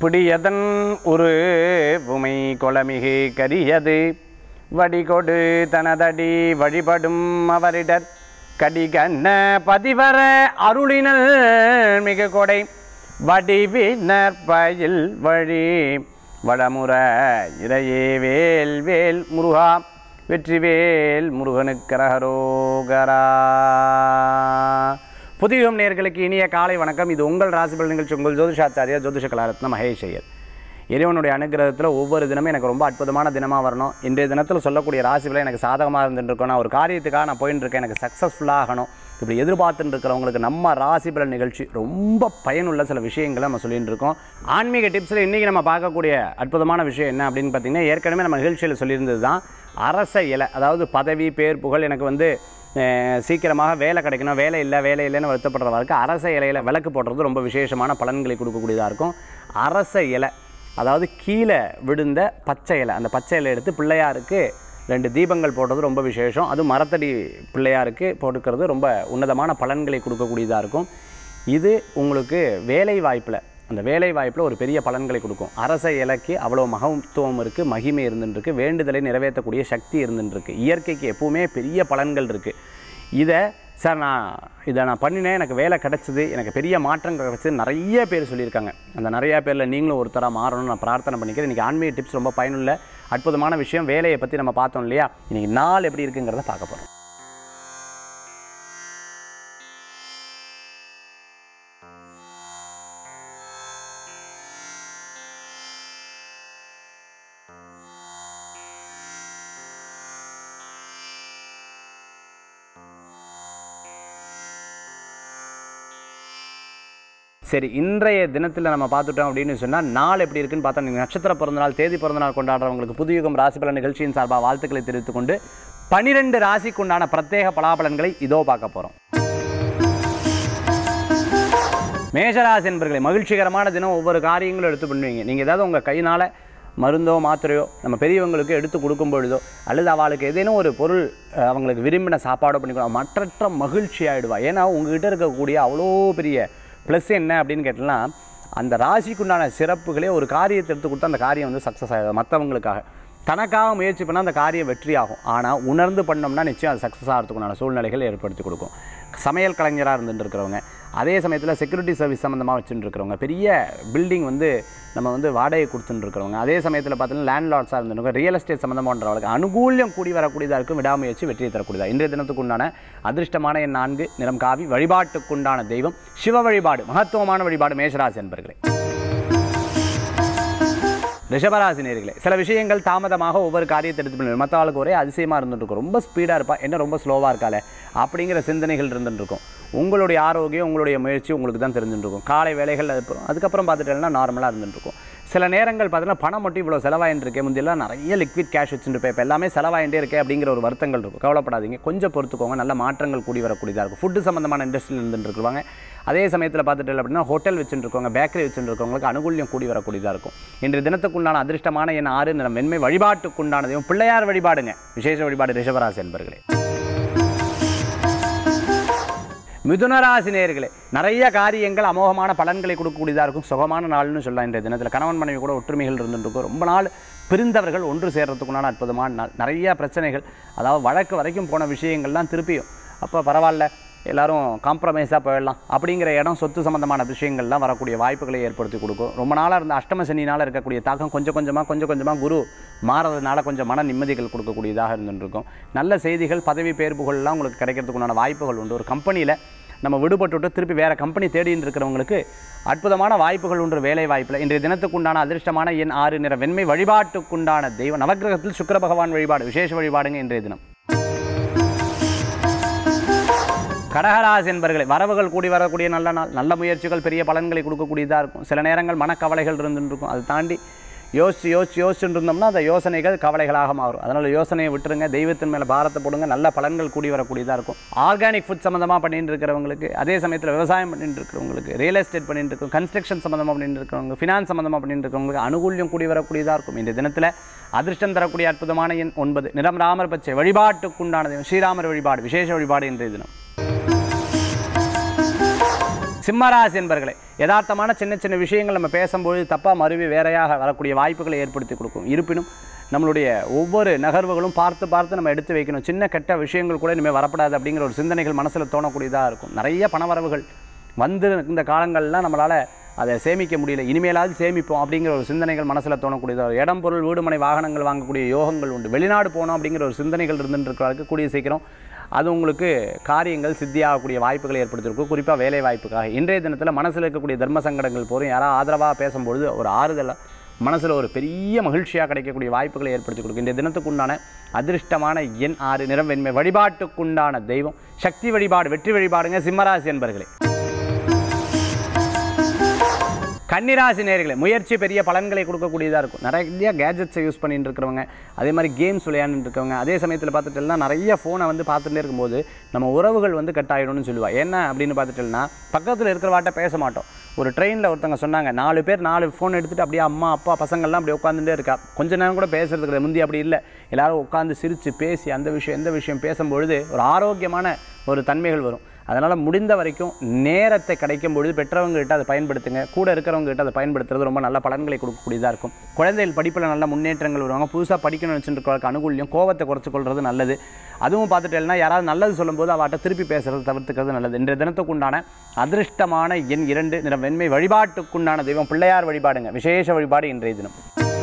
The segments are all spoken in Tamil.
பிடியதன் ஒரு உமை கொளமிகு கரியது வடிகொடு தனதடி வழிபடும் அவரிடர் கடிகண்ண பதிவர அருளினல் மிகு கொடை வடிவினர் பயில் வழி வடமுற இறையே வேல் வேல் முருகா வெற்றிவேல் முருகனுக்கரகரோகரா புதியம் நேர்களுக்கு இனிய காலை வணக்கம் இது உங்கள் ராசிபல் நிகழ்ச்சி உங்கள் ஜோதிஷாச்சாரியா ஜோதிஷ கலாரத்ன மகேஷ் ஐயர் இறைவனுடைய அனுகிரகத்தில் ஒவ்வொரு தினமும் எனக்கு ரொம்ப அற்புதமான தினமாக வரணும் இன்றைய தினத்தில் சொல்லக்கூடிய ராசிகளை எனக்கு சாதகமாக இருந்துட்டு இருக்கணும் நான் ஒரு காரியத்துக்காக நான் போயின்னு இருக்கேன் எனக்கு சக்ஸஸ்ஃபுல்லாக ஆகணும் இப்படி எதிர்பார்த்துட்டு இருக்கிறவங்களுக்கு நம்ம ராசி பலன் நிகழ்ச்சி ரொம்ப பயனுள்ள சில விஷயங்களை நம்ம சொல்லிட்டு இருக்கோம் ஆன்மீக டிப்ஸில் இன்றைக்கி நம்ம பார்க்கக்கூடிய அற்புதமான விஷயம் என்ன அப்படின்னு பார்த்தீங்கன்னா ஏற்கனவே நம்ம நிகழ்ச்சியில் சொல்லியிருந்தது தான் அரச இலை அதாவது பதவி பேர் புகழ் எனக்கு வந்து அஹ், சீக்கிரமாக வேலை கிடைக்கணும் வேலை இல்லை வேலை இல்லைன்னு வருத்தப்படுறவருக்கு அரச இலையில் விளக்கு போடுறது ரொம்ப விசேஷமான பலன்களை கொடுக்கக்கூடியதாக இருக்கும் அரச இலை அதாவது கீழே விழுந்த பச்சை இலை அந்த பச்சை இலை எடுத்து பிள்ளையாருக்கு ரெண்டு தீபங்கள் போடுறது ரொம்ப விசேஷம் அது மரத்தடி பிள்ளையாருக்கு போட்டுக்கிறது ரொம்ப உன்னதமான பலன்களை கொடுக்கக்கூடியதாக இருக்கும் இது உங்களுக்கு வேலை வாய்ப்பில் அந்த வேலை வாய்ப்பில் ஒரு பெரிய பலன்களை கொடுக்கும் அரச இலக்கு அவ்வளோ மகத்துவம் இருக்குது மகிமை இருந்துருக்கு வேண்டுதலை நிறைவேற்றக்கூடிய சக்தி இருந்துருக்கு இயற்கைக்கு எப்பவுமே பெரிய பலன்கள் இருக்குது இதை சார் நான் இதை நான் பண்ணினேன் எனக்கு வேலை கிடச்சிது எனக்கு பெரிய மாற்றங்கள் கிடச்சிது நிறைய பேர் சொல்லியிருக்காங்க அந்த நிறைய பேரில் நீங்களும் ஒருத்தராக மாறணும்னு நான் பிரார்த்தனை பண்ணிக்கிறேன் இன்றைக்கி ஆன்மீக டிப்ஸ் ரொம்ப பயனுள்ள அற்புதமான விஷயம் வேலையை பற்றி நம்ம பார்த்தோம் இல்லையா இன்றைக்கி நாள் எப்படி இருக்குங்கிறத பார்க்க போகிறோம் சரி இன்றைய தினத்தில் நம்ம பார்த்துட்டோம் அப்படின்னு சொன்னால் நாள் எப்படி இருக்குன்னு பார்த்தா நீங்கள் நட்சத்திர பிறந்தநாள் தேதி பிறந்தநாள் கொண்டாடுறவங்களுக்கு புதுயுகம் ராசி பலன் நிகழ்ச்சியின் சார்பாக வாழ்த்துக்களை தெரிவித்துக் கொண்டு பனிரெண்டு ராசிக்கு உண்டான பிரத்யேக பலாபலன்களை இதோ பார்க்க போகிறோம் மேஷராசி என்பர்களை மகிழ்ச்சிகரமான தினம் ஒவ்வொரு காரியங்களும் எடுத்து பண்ணுவீங்க நீங்கள் ஏதாவது உங்கள் கையினால் மருந்தோ மாத்திரையோ நம்ம பெரியவங்களுக்கு எடுத்து கொடுக்கும் பொழுதோ அல்லது அவளுக்கு ஏதேனும் ஒரு பொருள் அஹ், அவங்களுக்கு விரும்பின சாப்பாடோ பண்ணி கொடுத்தா மற்றற்ற மகிழ்ச்சி ஆகிடுவா ஏன்னா உங்ககிட்ட இருக்கக்கூடிய அவ்வளோ பெரிய ப்ளஸ் என்ன அப்படின்னு கேட்டோம்னா அந்த ராசிக்குண்டான சிறப்புகளே ஒரு காரியத்தை எடுத்து கொடுத்தா அந்த காரியம் வந்து சக்ஸஸ் ஆகிடும் மற்றவங்களுக்காக தனக்காக முயற்சி பண்ணால் அந்த காரியம் வெற்றியாகும் ஆனால் உணர்ந்து பண்ணோம்னா நிச்சயம் அது சக்ஸஸ் ஆகிறதுக்குண்டான சூழ்நிலைகள் ஏற்படுத்தி கொடுக்கும் சமையல் கலைஞராக இருந்துட்டு இருக்கிறவங்க அதே சமயத்தில் செக்யூரிட்டி சர்வீஸ் சம்மந்தமாக வச்சுட்டு இருக்கிறவங்க பெரிய பில்டிங் வந்து நம்ம வந்து வாடகை கொடுத்துட்டு இருக்கிறவங்க அதே சமயத்தில் பார்த்தீங்கன்னா லேண்ட்லார்ட்ஸாக இருந்துருக்கோம் ரியல் எஸ்டேட் சம்மந்தமானவர்களுக்கு அனுகூல்யம் கூடி வரக்கூடியதாக இருக்கும் விடாமுயற்சி வெற்றியை தரக்கூடியதா இன்றைய தினத்துக்கு உண்டான அதிர்ஷ்டமான என் நான்கு நிறம் காவி வழிபாட்டுக்குண்டான தெய்வம் சிவ வழிபாடு மகத்துவமான வழிபாடு மேஷராசி என்பர்களே ரிஷபராசி நேர்களே சில விஷயங்கள் தாமதமாக ஒவ்வொரு காரியத்தை எடுத்து பண்ணுவோம் மற்ற ஆளுக்கு ஒரே அதிசயமாக இருந்துட்டு இருக்கும் ரொம்ப ஸ்பீடாக இருப்பா என்ன ரொம்ப ஸ்லோவாக இருக்காளே அப்படிங்கிற சிந்தனைகள் இருந்துட்டு இருக்கும் உங்களுடைய ஆரோக்கியம் உங்களுடைய முயற்சி உங்களுக்கு தான் தெரிஞ்சுட்டு இருக்கும் காலை வேலைகள் அது அப்புறம் அதுக்கப்புறம் பார்த்துட்டேன்னா நார்மலாக இருந்துட்டு இருக்கும் சில நேரங்கள் பார்த்தீங்கன்னா பணம் மட்டும் இவ்வளோ செலவாயின்னு இருக்கே முந்தியெல்லாம் நிறைய லிக்விட் கேஷ் வச்சுட்டு இப்போ எல்லாமே செலவாயிட்டே இருக்கே அப்படிங்கிற ஒரு வருத்தங்கள் இருக்கும் கவலைப்படாதீங்க கொஞ்சம் பொறுத்துக்கோங்க நல்ல மாற்றங்கள் கூடி வரக்கூடியதாக இருக்கும் ஃபுட்டு சம்மந்தமான இண்டஸ்ட்ரியில் இருந்துட்டு இருக்குவாங்க அதே சமயத்தில் பார்த்துட்டு அப்படின்னா ஹோட்டல் வச்சுட்டு இருக்கவங்க பேக்கரி வச்சுட்டு இருக்கவங்களுக்கு அனுகூல்யம் கூடி வரக்கூடியதாக இருக்கும் இன்றைய தினத்துக்குண்டான அதிர்ஷ்டமான என் ஆறு நிறம் வெண்மை வழிபாட்டுக்குண்டானதையும் பிள்ளையார் வழிபாடுங்க விசேஷ வழிபாடு ரிஷபராசி என்பர்களே மிதுனராசி நேயர்களே நிறைய காரியங்கள் அமோகமான பலன்களை கொடுக்கக்கூடியதாக இருக்கும் சுகமான நாள்னு சொல்லலாம் இன்றைய தினத்தில் கணவன் மனைவி கூட ஒற்றுமைகள் இருந்துட்டு இருக்கும் ரொம்ப நாள் பிரிந்தவர்கள் ஒன்று சேர்றதுக்குண்டான அற்புதமான நாள் நிறைய பிரச்சனைகள் அதாவது வழக்கு வரைக்கும் போன விஷயங்கள்லாம் திருப்பியும் அப்போ பரவாயில்ல எல்லாரும் காம்ப்ரமைஸாக போயிடலாம் அப்படிங்கிற இடம் சொத்து சம்மந்தமான விஷயங்கள்லாம் வரக்கூடிய வாய்ப்புகளை ஏற்படுத்தி கொடுக்கும் ரொம்ப நாளாக இருந்த அஷ்டம சனினால் இருக்கக்கூடிய தாக்கம் கொஞ்சம் கொஞ்சமாக கொஞ்சம் கொஞ்சமாக குரு மாறதுனால கொஞ்சம் மன நிம்மதிகள் கொடுக்கக்கூடியதாக இருந்துருக்கும் நல்ல செய்திகள் பதவி பேர் புகழ்லாம் உங்களுக்கு கிடைக்கிறதுக்குண்டான வாய்ப்புகள் உண்டு ஒரு கம்பெனியில் நம்ம விடுபட்டுவிட்டு திருப்பி வேறு கம்பெனி தேடின்னு இருக்கிறவங்களுக்கு அற்புதமான வாய்ப்புகள் உண்டு வேலை வாய்ப்பில் இன்றைய தினத்துக்குண்டான அதிர்ஷ்டமான எண் ஆறு நிற வெண்மை வழிபாட்டுக்குண்டான தெய்வம் நவக்கிரகத்தில் சுக்கிர பகவான் வழிபாடு விசேஷ வழிபாடுங்க இன்றைய தினம் கடகராசி என்பர்களே வரவுகள் கூடி வரக்கூடிய நல்ல நாள் நல்ல முயற்சிகள் பெரிய பலன்களை கொடுக்கக்கூடியதாக இருக்கும் சில நேரங்கள் மனக்கவலைகள் இருந்துட்டு இருக்கும் அதை தாண்டி யோசிச்சு யோசிச்சு யோசிச்சுட்டு இருந்தோம்னா அந்த யோசனைகள் கவலைகளாக மாறும் அதனால் யோசனையை விட்டுருங்க தெய்வத்தின் மேலே பாரத்தை போடுங்க நல்ல பலன்கள் கூடி வரக்கூடியதாக இருக்கும் ஆர்கானிக் ஃபுட் சம்மந்தமாக பண்ணிட்டு இருக்கிறவங்களுக்கு அதே சமயத்தில் விவசாயம் பண்ணிட்டு இருக்கிறவங்களுக்கு ரியல் எஸ்டேட் பண்ணிட்டு இருக்கோம் கன்ஸ்ட்ரக்ஷன் சம்மந்தமாக பண்ணிட்டு இருக்கிறவங்க ஃபினான்ஸ் சம்மந்தமாக பண்ணிட்டு இருக்கிறவங்களுக்கு அனுகூல்யம் கூடி வரக்கூடியதாக இருக்கும் இந்த தினத்தில் அதிர்ஷ்டம் தரக்கூடிய அற்புதமான எண் ஒன்பது நிறம் ராமர் பச்சை வழிபாட்டுக்குண்டானது ஸ்ரீராமர் வழிபாடு விசேஷ வழிபாடு இன்றைய தினம் சிம்மராசி என்பர்களே யதார்த்தமான சின்ன சின்ன விஷயங்கள் நம்ம பேசும்பொழுது தப்பாக மறுவி வேறையாக வரக்கூடிய வாய்ப்புகளை ஏற்படுத்தி கொடுக்கும் இருப்பினும் நம்மளுடைய ஒவ்வொரு நகர்வுகளும் பார்த்து பார்த்து நம்ம எடுத்து வைக்கணும் சின்ன கெட்ட விஷயங்கள் கூட இனிமேல் வரப்படாது அப்படிங்கிற ஒரு சிந்தனைகள் மனசில் தோணக்கூடியதாக இருக்கும் நிறைய பணவரவுகள் வந்து இந்த காலங்கள்லாம் நம்மளால் அதை சேமிக்க முடியல இனிமேலாவது சேமிப்போம் அப்படிங்கிற ஒரு சிந்தனைகள் மனசில் தோணக்கூடியதாக இருக்கும். இடம் பொருள் வீடுமனை வாகனங்கள் வாங்கக்கூடிய யோகங்கள் உண்டு வெளிநாடு போனோம் அப்படிங்கிற ஒரு சிந்தனைகள் இருந்துட்டு இருக்கிறவருக்கு கூடிய சீக்கிரம் அது உங்களுக்கு காரியங்கள் சித்தியாகக்கூடிய வாய்ப்புகளை ஏற்படுத்தியிருக்கும் குறிப்பாக வேலை வாய்ப்புக்காக இன்றைய தினத்தில் மனசில் இருக்கக்கூடிய தர்ம சங்கடங்கள் போதும் யாராவது ஆதரவாக பேசும்பொழுது ஒரு ஆறுதலாக மனசில் ஒரு பெரிய மகிழ்ச்சியாக கிடைக்கக்கூடிய வாய்ப்புகளை ஏற்படுத்தி கொடுக்கும் இன்றைய தினத்துக்குண்டான அதிர்ஷ்டமான எண் ஆறு நிறம் வெண்மை வழிபாட்டுக்குண்டான தெய்வம் சக்தி வழிபாடு வெற்றி வழிபாடுங்க சிம்மராசி என்பர்களே கன்னிராசி நேர்களே முயற்சி பெரிய பலன்களை கொடுக்கக்கூடியதாக இருக்கும் நிறைய கேஜெட்ஸை யூஸ் பண்ணிட்டு இருக்கிறவங்க அதே மாதிரி கேம்ஸ் விளையாண்டுட்டு இருக்கவங்க அதே சமயத்தில் பார்த்துட்டோம்னா நிறைய ஃபோனை வந்து பார்த்துட்டே இருக்கும்போது நம்ம உறவுகள் வந்து கட் ஆகிடும்னு சொல்லுவா என்ன அப்படின்னு பார்த்துட்டோம்னா பக்கத்தில் இருக்கிறவாட்ட பேச மாட்டோம் ஒரு ட்ரெயினில் ஒருத்தவங்க சொன்னாங்க நாலு பேர் நாலு ஃபோன் எடுத்துகிட்டு அப்படியே அம்மா அப்பா பசங்கள்லாம் அப்படியே உட்காந்துட்டே இருக்கா கொஞ்ச நேரம் கூட பேசுறது கிடையாது முந்தி அப்படி இல்லை எல்லாரும் உட்காந்து சிரித்து பேசி அந்த விஷயம் எந்த விஷயம் பேசும்பொழுது ஒரு ஆரோக்கியமான ஒரு தன்மைகள் வரும் அதனால் முடிந்த வரைக்கும் நேரத்தை கிடைக்கும் பொழுது பெற்றவங்ககிட்ட அதை பயன்படுத்துங்க கூட இருக்கிறவங்ககிட்ட அதை பயன்படுத்துறது ரொம்ப நல்ல பலன்களை கொடுக்கக்கூடியதாக இருக்கும் குழந்தைகள் படிப்பில் நல்ல முன்னேற்றங்கள் வருவாங்க புதுசாக படிக்கணும்னு வச்சுருக்கிறவங்களுக்கு அனுகூல்யம் கோவத்தை குறைச்சு கொள்வது நல்லது அதுவும் பார்த்துட்டேன்னா யாராவது நல்லது சொல்லும்போது அவட்ட திருப்பி பேசுறது தவிர்த்துக்கிறது நல்லது இன்றைய தினத்துக்குண்டான அதிர்ஷ்டமான எண் இரண்டு நிறம் வெண்மை வழிபாட்டுக்குண்டான தெய்வம் பிள்ளையார் வழிபாடுங்க விசேஷ வழிபாடு இன்றைய தினம்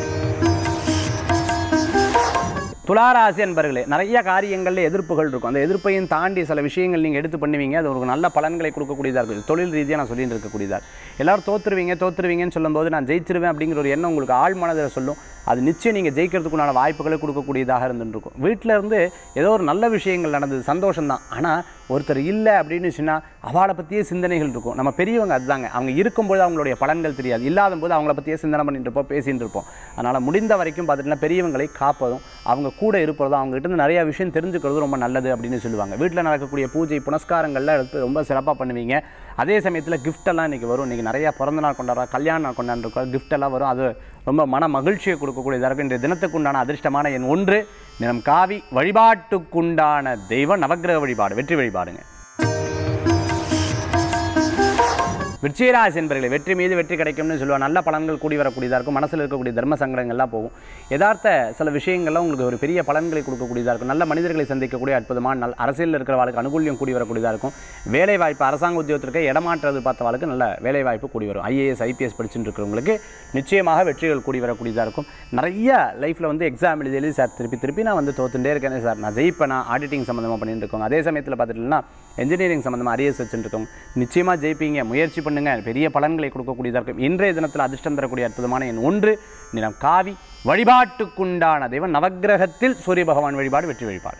துளாராசி என்பர்களே நிறைய காரியங்களில் எதிர்ப்புகள் இருக்கும் அந்த எதிர்ப்பையும் தாண்டி சில விஷயங்கள் நீங்கள் எடுத்து பண்ணுவீங்க அது ஒரு நல்ல பலன்களை கொடுக்கக்கூடியதாக இருக்குது தொழில் ரீதியாக நான் சொல்லிட்டு இருக்கக்கூடியதாக எல்லாரும் தோத்துருவீங்க தோத்துருவீங்கன்னு சொல்லும்போது நான் ஜெயிச்சிருவேன் அப்படிங்கிற ஒரு எண்ணம் உங்களுக்கு ஆழ் மனதில் சொல்லும் அது நிச்சயம் நீங்கள் ஜெயிக்கிறதுக்குண்டான வாய்ப்புகளை கொடுக்கக்கூடியதாக இருந்துட்டு இருக்கும் வீட்டில் இருந்து ஏதோ ஒரு நல்ல விஷயங்கள் நடந்தது சந்தோஷம் தான் ஆனால் ஒருத்தர் இல்லை அப்படின்னு சொன்னால் அவளை பற்றியே சிந்தனைகள் இருக்கும் நம்ம பெரியவங்க அதுதாங்க அவங்க இருக்கும்போது அவங்களுடைய பலன்கள் தெரியாது இல்லாத போது அவங்கள பற்றியே சிந்தனை பண்ணிட்டு இருப்போம் பேசிட்டு இருப்போம் அதனால் முடிந்த வரைக்கும் பார்த்துட்டுனா பெரியவங்களை காப்பதும் அவங்க கூட இருப்பதும் அவங்ககிட்ட இருந்து நிறைய விஷயம் தெரிஞ்சுக்கிறதும் ரொம்ப நல்லது அப்படின்னு சொல்லுவாங்க வீட்டில் நடக்கக்கூடிய பூஜை புனஸ்காரங்கள்லாம் எடுத்து ரொம்ப சிறப்பாக பண்ணுவீங்க அதே சமயத்தில் gift எல்லாம் இன்றைக்கி வரும் இன்றைக்கி நிறையா பிறந்த நாள் கொண்டாடுறா கல்யாண நாள் கொண்டாடுறோம் gift எல்லாம் வரும் அது ரொம்ப மன மகிழ்ச்சியை கொடுக்கக்கூடியதாக இருக்கும் இன்றைய தினத்துக்குண்டான அதிர்ஷ்டமான எண் ஒன்று நிறம் காவி வழிபாட்டுக்குண்டான தெய்வம் நவக்கிரக வழிபாடு வெற்றி வழிபாடுங்க விருச்சிகராசி என்பர்களை வெற்றி மீது வெற்றி கிடைக்கும்னு சொல்லுவாங்க நல்ல பலன்கள் கூடி வரக்கூடியதாக இருக்கும் மனசில் இருக்கக்கூடிய தர்ம சங்கடங்கள்லாம் போகும் யதார்த்த சில விஷயங்கள்லாம் உங்களுக்கு ஒரு பெரிய பலன்களை கொடுக்கக்கூடியதாக இருக்கும் நல்ல மனிதர்களை சந்திக்கக்கூடிய அற்புதமான நல்ல அரசியலில் இருக்கிறவர்களுக்கு அனுகூல்யம் கூடி வரக்கூடியதாக இருக்கும் வேலை வாய்ப்பு அரசாங்க உத்தியோகத்திற்கு இடமாற்றது பார்த்தவர்களுக்கு நல்ல வேலை வாய்ப்பு கூடி வரும் ஐஏஎஸ் ஐபிஎஸ் படிச்சுட்டு இருக்கிறவங்களுக்கு நிச்சயமாக வெற்றிகள் கூடி வரக்கூடியதாக இருக்கும் நிறைய லைஃப்பில் வந்து எக்ஸாம் எழுதி எழுதி சார் திருப்பி திருப்பி நான் வந்து தோத்துட்டே இருக்கேனே சார் நான் ஜெயிப்பேனா ஆடிட்டிங் சம்மந்தமாக பண்ணிட்டு இருக்கோங்க அதே சமயத்தில் பார்த்துட்டீங்கன்னா இன்ஜினியரிங் சம்மந்தமாக அரியர்ஸ் வச்சுட்டு இருக்கோங்க நிச்சயமாக ஜெயிப்பீங்க முயற்சி பண்ணுங்க பெரிய பலன்களை கொடுக்கக்கூடியதாக இருக்கும் இன்றைய தினத்தில் அதிர்ஷ்டம் தரக்கூடிய அற்புதமான எண் ஒன்று நிறம் காவி வழிபாட்டுக்குண்டான தெய்வம் நவக்கிரகத்தில் சூரிய பகவான் வழிபாடு வெற்றி வழிபாடு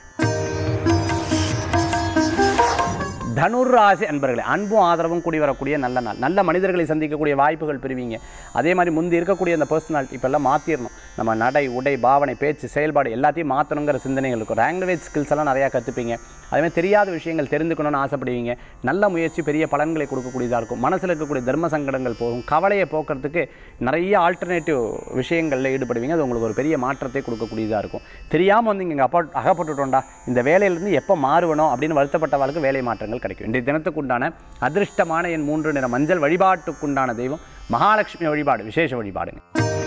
தனுர் ராசி அன்பர்களே அன்பும் ஆதரவும் கூடி வரக்கூடிய நல்ல நாள் நல்ல மனிதர்களை சந்திக்கக்கூடிய வாய்ப்புகள் பெறுவீங்க அதே மாதிரி முந்தி இருக்கக்கூடிய அந்த பர்சனாலிட்டி இப்போல்லாம் மாற்றிடணும் நம்ம நடை உடை பாவனை பேச்சு செயல்பாடு எல்லாத்தையும் மாற்றணுங்கிற சிந்தனைகள் இருக்கும் லாங்குவேஜ் ஸ்கில்ஸ் எல்லாம் நிறையா கற்றுப்பீங்க அதேமாதிரி தெரியாத விஷயங்கள் தெரிந்துக்கணும்னு ஆசைப்படுவீங்க நல்ல முயற்சி பெரிய பலன்களை கொடுக்கக்கூடியதாக இருக்கும் மனசில் இருக்கக்கூடிய தர்ம சங்கடங்கள் போகும் கவலையை போக்குறதுக்கு நிறைய ஆல்டர்னேட்டிவ் விஷயங்களில் ஈடுபடுவீங்க அது உங்களுக்கு ஒரு பெரிய மாற்றத்தை கொடுக்கக்கூடியதாக இருக்கும் தெரியாமல் வந்து இங்கே அப்பா அகப்பட்டுட்டோம்டா இந்த வேலையிலேருந்து எப்போ மாறுவணும் அப்படின்னு வருத்தப்பட்டவர்களுக்கு வேலை மாற்றங்கள் கிடைக்கும் இன்றைய தினத்துக்குண்டான அதிர்ஷ்டமான என் மூன்று நிற மஞ்சள் வழிபாட்டுக்குண்டான தெய்வம் மகாலட்சுமி வழிபாடு விசேஷ வழிபாடுங்க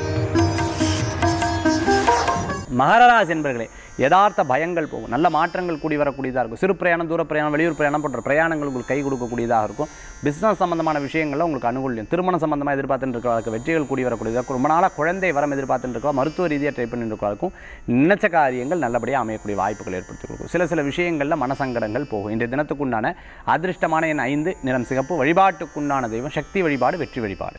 மகரராசி என்பர்களே யதார்த்த பயங்கள் போகும் நல்ல மாற்றங்கள் கூடி வரக்கூடியதாக இருக்கும் சிறு பிரயாணம் தூர பிரயாணம் வெளியூர் பிரயாணம் போன்ற பிரயாணங்கள் உங்களுக்கு கை கொடுக்கக்கூடியதாக இருக்கும் பிஸ்னஸ் சம்பந்தமான விஷயங்கள்ல உங்களுக்கு அனுகூல்யம் திருமணம் சம்பந்தமாக எதிர்பார்த்துட்டு இருக்கிறவங்களுக்கு வெற்றிகள் கூடி வரக்கூடியதாக இருக்கும் ரொம்ப நாளாக குழந்தை வரம் எதிர்பார்த்துட்டு இருக்கா மருத்துவ ரீதியாக ட்ரை பண்ணிட்டு இருக்கிறவங்களுக்கும் நினைச்ச காரியங்கள் நல்லபடியாக அமையக்கூடிய வாய்ப்புகள் ஏற்படுத்தி கொடுக்கும் சில சில விஷயங்களில் மனசங்கடங்கள் போகும் இன்றைய தினத்துக்குண்டான அதிர்ஷ்டமான எண் ஐந்து நிறம் சிகப்பு வழிபாட்டுக்குண்டான தெய்வம் சக்தி வழிபாடு வெற்றி வழிபாடு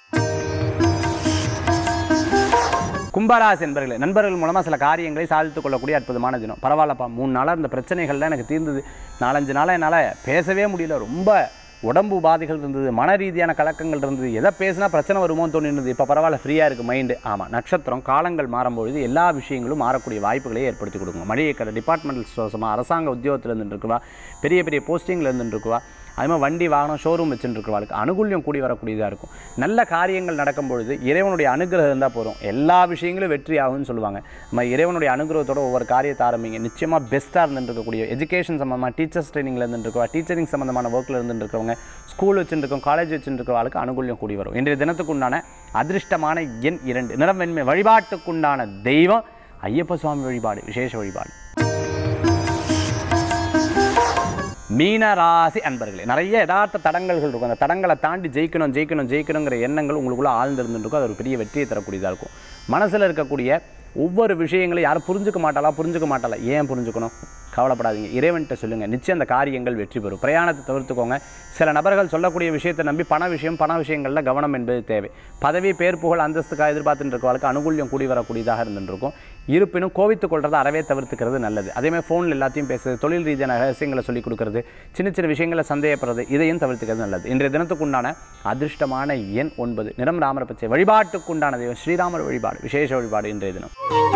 கும்பராசி என்பர்களே நண்பர்கள் மூலமாக சில காரியங்களை சாதித்துக் கொள்ளக்கூடிய அற்புதமான தினம் பரவாயில்லப்பா மூணு நாளாக இருந்த பிரச்சனைகள்லாம் எனக்கு தீர்ந்தது நாலஞ்சு நாளாக என்னால் பேசவே முடியல ரொம்ப உடம்பு உபாதைகள் இருந்தது மன ரீதியான கலக்கங்கள் இருந்தது எதை பேசினா பிரச்சனை வருமோன்னு தோணிருந்தது இப்போ பரவாயில்ல ஃப்ரீயாக இருக்குது மைண்டு ஆமாம் நட்சத்திரம் காலங்கள் மாறும்பொழுது எல்லா விஷயங்களும் மாறக்கூடிய வாய்ப்புகளை ஏற்படுத்தி கொடுக்கும் மளிகை கடை டிபார்ட்மெண்டல் ஸ்டோர்ஸமாக அரசாங்க உத்தியோகத்தில் இருந்துட்டு இருக்குவா பெரிய பெரிய போஸ்டிங்கில் இருந்துட்டு இருக்குவா அது மாதிரி வண்டி வாகனம் ஷோரூம் வச்சுருக்கிறவளுக்கு அனுகூல்யம் கூடி வரக்கூடியதாக இருக்கும் நல்ல காரியங்கள் நடக்கும் பொழுது இறைவனுடைய அனுகிரகம் இருந்தால் போதும் எல்லா விஷயங்களும் வெற்றி ஆகும்னு சொல்லுவாங்க நம்ம இறைவனுடைய அனுகிரகத்தோட ஒவ்வொரு காரியத்தை ஆரம்பிங்க நிச்சயமாக பெஸ்ட்டாக இருந்துட்டு இருக்கக்கூடிய எஜுகேஷன் சம்மந்தமாக டீச்சர்ஸ் ட்ரைனிங்கில் இருந்துருக்கவா டீச்சரிங் சம்மந்தமான ஒர்க்கில் இருந்துட்டு இருக்கிறவங்க ஸ்கூல் வச்சுருக்கோம் காலேஜ் வச்சுருக்கிறவளுக்கு அனுகூல்யம் கூடி வரும் இன்றைய தினத்துக்கு உண்டான அதிர்ஷ்டமான எண் இரண்டு நிறம் வெண்மை வழிபாட்டுக்குண்டான தெய்வம் ஐயப்ப சுவாமி வழிபாடு விசேஷ வழிபாடு மீனராசி அன்பர்களே நிறைய யதார்த்த தடங்கல்கள் இருக்கும் அந்த தடங்களை தாண்டி ஜெயிக்கணும் ஜெயிக்கணும் ஜெயிக்கணுங்கிற எண்ணங்கள் உங்களுக்குள்ள ஆழ்ந்திருந்துருக்கும் அது ஒரு பெரிய வெற்றியை தரக்கூடியதாக இருக்கும் மனசில் இருக்கக்கூடிய ஒவ்வொரு விஷயங்களையும் யாரும் புரிஞ்சுக்க மாட்டாளா புரிஞ்சுக்க மாட்டாளா ஏன் புரிஞ்சுக்கணும் கவலைப்படாதீங்க இறைவன்கிட்ட சொல்லுங்கள் நிச்சயம் அந்த காரியங்கள் வெற்றி பெறும் பிரயாணத்தை தவிர்த்துக்கோங்க சில நபர்கள் சொல்லக்கூடிய விஷயத்தை நம்பி பண விஷயம் பண விஷயங்களில் கவனம் என்பது தேவை பதவி பேர் புகழ் அந்தஸ்துக்காக எதிர்பார்த்துட்டு இருக்கவளுக்கு அனுகூல்யம் கூடி வரக்கூடியதாக இருந்துட்டு இருக்கும் இருப்பினும் கோவித்துக் கொள்றதை அறவே தவிர்த்துக்கிறது நல்லது அதேமாதிரி ஃபோனில் எல்லாத்தையும் பேசுறது தொழில் ரீதியான ரகசியங்களை சொல்லிக் கொடுக்கறது சின்ன சின்ன விஷயங்களை சந்தேகப்படுறது இதையும் தவிர்த்துக்கிறது நல்லது இன்றைய தினத்துக்குண்டான அதிர்ஷ்டமான எண் ஒன்பது நிறம் ராமர பச்சை வழிபாட்டுக்குண்டான தெய்வம் ஸ்ரீராமர் வழிபாடு விசேஷ வழிபாடு இன்றைய தினம்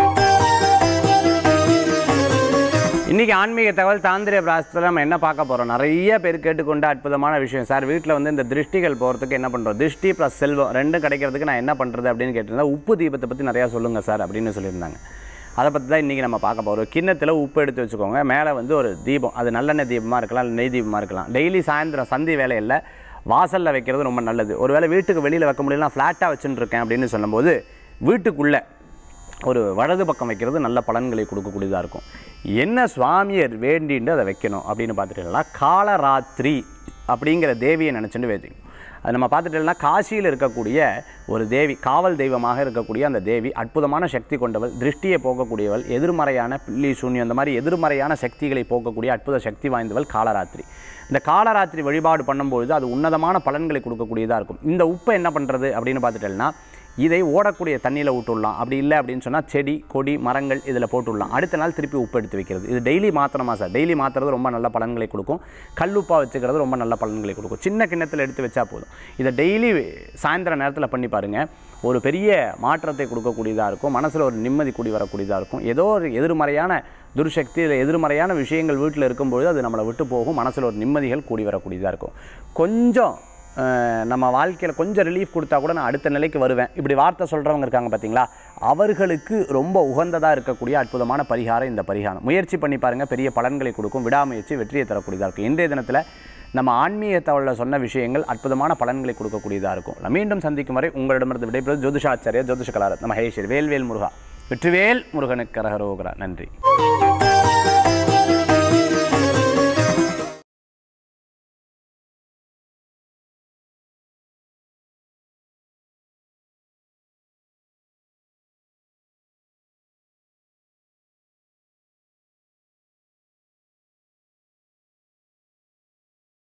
இன்றைக்கி ஆன்மீக தகவல் தாந்திரிய பிராசத்தில் நம்ம என்ன பார்க்க போகிறோம் நிறைய பேர் கேட்டுக்கொண்ட அற்புதமான விஷயம் சார் வீட்டில் வந்து இந்த திருஷ்டிகள் போகிறதுக்கு என்ன பண்ணுறோம் திருஷ்டி ப்ளஸ் செல்வம் ரெண்டும் கிடைக்கிறதுக்கு நான் என்ன பண்ணுறது அப்படின்னு கேட்டிருந்தா உப்பு தீபத்தை பற்றி நிறையா சொல்லுங்கள் சார் அப்படின்னு சொல்லியிருந்தாங்க அதை பற்றி தான் இன்றைக்கி நம்ம பார்க்க போகிறோம் கிண்ணத்தில் உப்பு எடுத்து வச்சுக்கோங்க மேலே வந்து ஒரு தீபம் அது நல்லெண்ணெய் தீபமாக இருக்கலாம் இல்லை நெய் தீபமாக இருக்கலாம் டெய்லி சாயந்தரம் சந்தி வேலையில் வாசலில் வைக்கிறது ரொம்ப நல்லது ஒருவேளை வீட்டுக்கு வெளியில் வைக்க முடியல நான் ஃப்ளாட்டாக வச்சுட்டு இருக்கேன் அப்படின்னு சொல்லும்போது வீட்டுக்குள்ளே ஒரு வலது பக்கம் வைக்கிறது நல்ல பலன்களை கொடுக்கக்கூடியதாக இருக்கும் என்ன சுவாமியர் வேண்டிட்டு அதை வைக்கணும் அப்படின்னு பார்த்துட்டீங்கன்னா காலராத்திரி அப்படிங்கிற தேவியை நினச்சிட்டு வைக்கணும் அது நம்ம பார்த்துட்டோம்னா காசியில் இருக்கக்கூடிய ஒரு தேவி காவல் தெய்வமாக இருக்கக்கூடிய அந்த தேவி அற்புதமான சக்தி கொண்டவள் திருஷ்டியை போக்கக்கூடியவள் எதிர்மறையான பில்லி சூன்யம் அந்த மாதிரி எதிர்மறையான சக்திகளை போக்கக்கூடிய அற்புத சக்தி வாய்ந்தவள் காலராத்திரி இந்த காலராத்திரி வழிபாடு பண்ணும்பொழுது அது உன்னதமான பலன்களை கொடுக்கக்கூடியதாக இருக்கும் இந்த உப்பை என்ன பண்ணுறது அப்படின்னு பார்த்துட்டோம்னா இதை ஓடக்கூடிய தண்ணியில் விட்டுடலாம் அப்படி இல்லை அப்படின்னு சொன்னால் செடி கொடி மரங்கள் இதில் போட்டுடலாம் அடுத்த நாள் திருப்பி உப்பு எடுத்து வைக்கிறது இது டெய்லி மாற்றணுமா சார் டெய்லி மாற்றுறது ரொம்ப நல்ல பலன்களை கொடுக்கும் கல்லுப்பாக வச்சுக்கிறது ரொம்ப நல்ல பலன்களை கொடுக்கும் சின்ன கிண்ணத்தில் எடுத்து வச்சா போதும் இதை டெய்லி சாயந்தர நேரத்தில் பண்ணி பாருங்கள் ஒரு பெரிய மாற்றத்தை கொடுக்கக்கூடியதாக இருக்கும் மனசில் ஒரு நிம்மதி கூடி வரக்கூடியதாக இருக்கும் ஏதோ ஒரு எதிர்மறையான துர்சக்தி இல்லை எதிர்மறையான விஷயங்கள் வீட்டில் இருக்கும்பொழுது அது நம்மளை விட்டு போகும் மனசில் ஒரு நிம்மதிகள் கூடி வரக்கூடியதாக இருக்கும் கொஞ்சம் அஹ், நம்ம வாழ்க்கையில் கொஞ்சம் ரிலீஃப் கொடுத்தா கூட நான் அடுத்த நிலைக்கு வருவேன் இப்படி வார்த்தை சொல்கிறவங்க இருக்காங்க பார்த்தீங்களா அவர்களுக்கு ரொம்ப உகந்ததாக இருக்கக்கூடிய அற்புதமான பரிகாரம் இந்த பரிகாரம் முயற்சி பண்ணி பாருங்கள் பெரிய பலன்களை கொடுக்கும் விடாமுயற்சி வெற்றியை தரக்கூடியதாக இருக்கும் இன்றைய தினத்தில் நம்ம ஆன்மீக தவழில் சொன்ன விஷயங்கள் அற்புதமான பலன்களை கொடுக்கக்கூடியதாக இருக்கும் நான் மீண்டும் சந்திக்கும் வரை உங்களிடமிருந்து விடைபெறுவது ஜோதிஷாச்சாரியா ஜோதிஷ கலாரத் நம்ம ஹேஷர் வேல்வேல் முருகா வெற்றிவேல் முருகனுக்கு கரகரோகரா நன்றி